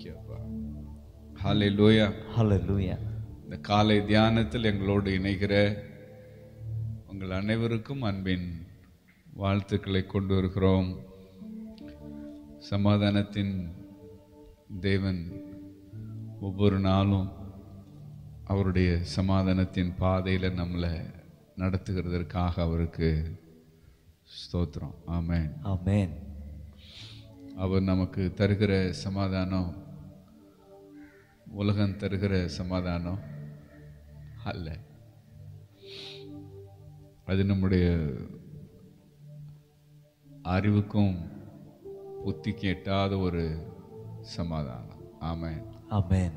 Thank you அப்பா ஹாலே லூயா Hallelujah. இந்த காலை தியானத்தில் எங்களோடு இணைகிற உங்கள் அனைவருக்கும் அன்பின் வாழ்த்துக்களை கொண்டு வருகிறோம் சமாதானத்தின் தேவன் ஒவ்வொரு நாளும் அவருடைய சமாதானத்தின் பாதையில் நம்மளை நடத்துகிறதற்காக அவருக்கு ஸ்தோத்திரம் ஆமென் Amen. அவர் நமக்கு தருகிற சமாதானம் உலகம் தருகிற சமாதானம் அல்ல அது நம்முடைய அறிவுக்கும் புத்திக்கு எட்டாத ஒரு சமாதானம் ஆமென் Amen.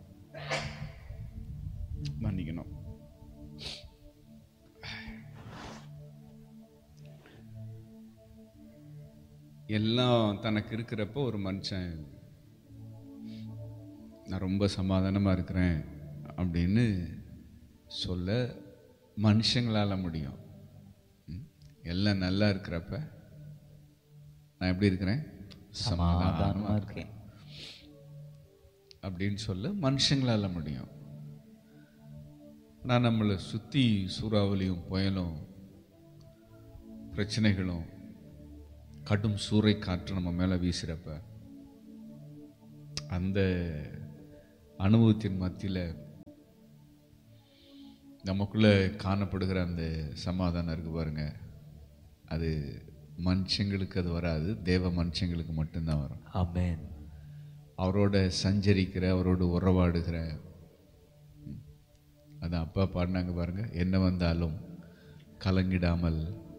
மன்னிக்கணும் எல்லாம் தனக்கு இருக்கிறப்போ ஒரு மனுஷன் நான் ரொம்ப சமாதானமாக இருக்கிறேன் அப்படின்னு சொல்ல மனுஷங்களால் முடியும் ம்? எல்லாம் நல்லா இருக்கிறப்ப நான் எப்படி இருக்கிறேன் சமாதானமா இருக்கேன் அப்படின்னு சொல்ல மனுஷங்களால் முடியும் ஆனால் நம்மளை சுற்றி சூறாவளியும் புயலும் பிரச்சனைகளும் கடும் சூறை காற்று நம்ம மேலே வீசுகிறப்ப அந்த அனுபவத்தின் மத்தியில் நமக்குள்ளே காணப்படுகிற அந்த சமாதானம் இருக்கு பாருங்க அது மனுஷங்களுக்கு அது வராது தேவ மனுஷங்களுக்கு மட்டும்தான் வரும் Amen. அவரோட சஞ்சரிக்கிற அவரோட உறவாடுகிற ம், அதான் அப்பா பாடினாங்க பாருங்க என்ன வந்தாலும் கலங்கிடாமல்